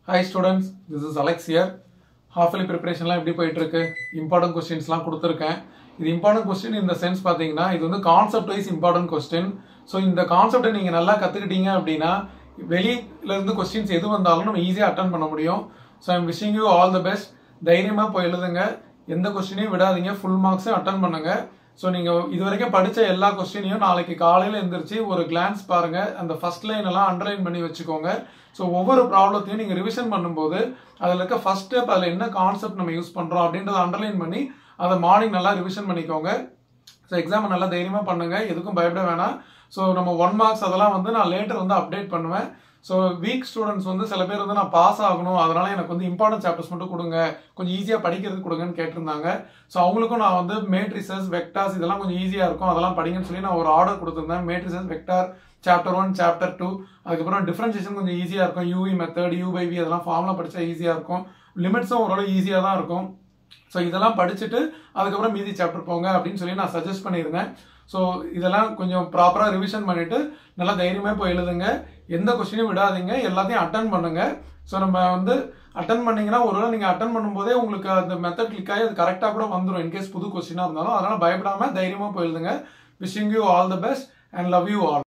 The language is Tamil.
hi students this is Alex year ஹாஃப்லி ப்ரிப்பரேஷன்லாம் எப்படி போயிட்டு இருக்கு இம்பார்ட்டன்ட் கொஸ்டின்ஸ்லாம் கொடுத்துருக்கேன் இது இம்பார்ட்டன்ட் கொஸ்டின் இந்த சென்ஸ் பார்த்தீங்கன்னா இது வந்து concept wise important question so இந்த கான்செப்டை நீங்கள் நல்லா கற்றுக்கிட்டீங்க அப்படின்னா வெளியில இருந்து கொஸ்டின்ஸ் எது வந்தாலும் நம்ம ஈஸியாக அட்டன் பண்ண முடியும் so I'm wishing you all the best தைரியமாக போய் எழுதுங்க எந்த கொஸ்டினையும் விடாதீங்க ஃபுல் மார்க்ஸும் அட்டன் பண்ணுங்க ஸோ நீங்கள் இது வரைக்கும் படித்த எல்லா கொஸ்டினையும் நாளைக்கு காலையில் எந்திரிச்சு ஒரு கிளான்ஸ் பாருங்க அந்த ஃபர்ஸ்ட் லைன் எல்லாம் அண்டர்லைன் பண்ணி வச்சுக்கோங்க ஸோ ஒவ்வொரு ப்ராப்ளத்தையும் நீங்கள் ரிவிஷன் பண்ணும்போது அதில் இருக்க ஃபர்ஸ்ட் ஸ்டெப் அதில் என்ன கான்செப்ட் நம்ம யூஸ் பண்ணுறோம் அப்படின்றத அண்டர்லைன் பண்ணி அதை மார்னிங் நல்லா ரிவிஷன் பண்ணிக்கோங்க ஸோ எக்ஸாமை நல்லா தைரியமாக பண்ணுங்க எதுக்கும் பயப்பட வேணாம் ஸோ நம்ம ஒன் மார்க்ஸ் அதெல்லாம் வந்து நான் லேட்டர் வந்து அப்டேட் பண்ணுவேன் ஸோ வீக் ஸ்டூடெண்ட்ஸ் வந்து சில பேர் வந்து நான் பாஸ் ஆகணும் அதனால எனக்கு வந்து இம்பார்ட்டன்ட் சாப்டர்ஸ் மட்டும் கொடுங்க கொஞ்சம் ஈஸியாக படிக்கிறதுக்கு கொடுங்கன்னு கேட்டிருந்தாங்க ஸோ அவங்களுக்கும் நான் வந்து மேட்ரிசஸ் வெக்டார்ஸ் இதெல்லாம் கொஞ்சம் ஈஸியாக இருக்கும் அதெல்லாம் படிங்கன்னு சொல்லி நான் ஒரு ஆர்டர் கொடுத்துருந்தேன் matrices vector chapter one chapter two அதுக்கப்புறம் டிஃபரன்ஷியேஷன் கொஞ்சம் ஈஸியாக இருக்கும் UV method u by v அதெல்லாம் ஃபார்ம்லாம் படித்தா ஈஸியாக இருக்கும் லிமிட்ஸும் ஓரளவு ஈஸியாக தான் இருக்கும் ஸோ இதெல்லாம் படிச்சுட்டு அதுக்கப்புறம் மீதி சாப்டர் போங்க அப்படின்னு சொல்லி நான் சஜஸ்ட் பண்ணியிருந்தேன் ஸோ இதெல்லாம் கொஞ்சம் ப்ராப்பராக ரிவிஷன் பண்ணிட்டு நல்லா தைரியமாக போய் எழுதுங்க எந்த கொஸ்டினையும் விடாதீங்க எல்லாத்தையும் அட்டன் பண்ணுங்க ஸோ நம்ம வந்து அட்டன் பண்ணீங்கன்னா ஒருவேளை நீங்கள் அட்டன் பண்ணும்போதே உங்களுக்கு அந்த மெத்தட் கிளிக் ஆகி அது கரெக்டாக கூட வந்துடும் இன்கேஸ் புது கொஸ்டினாக இருந்தாலும் அதனால் பயப்படாமல் தைரியமாக போய் எழுதுங்க wishing you all the best and love you all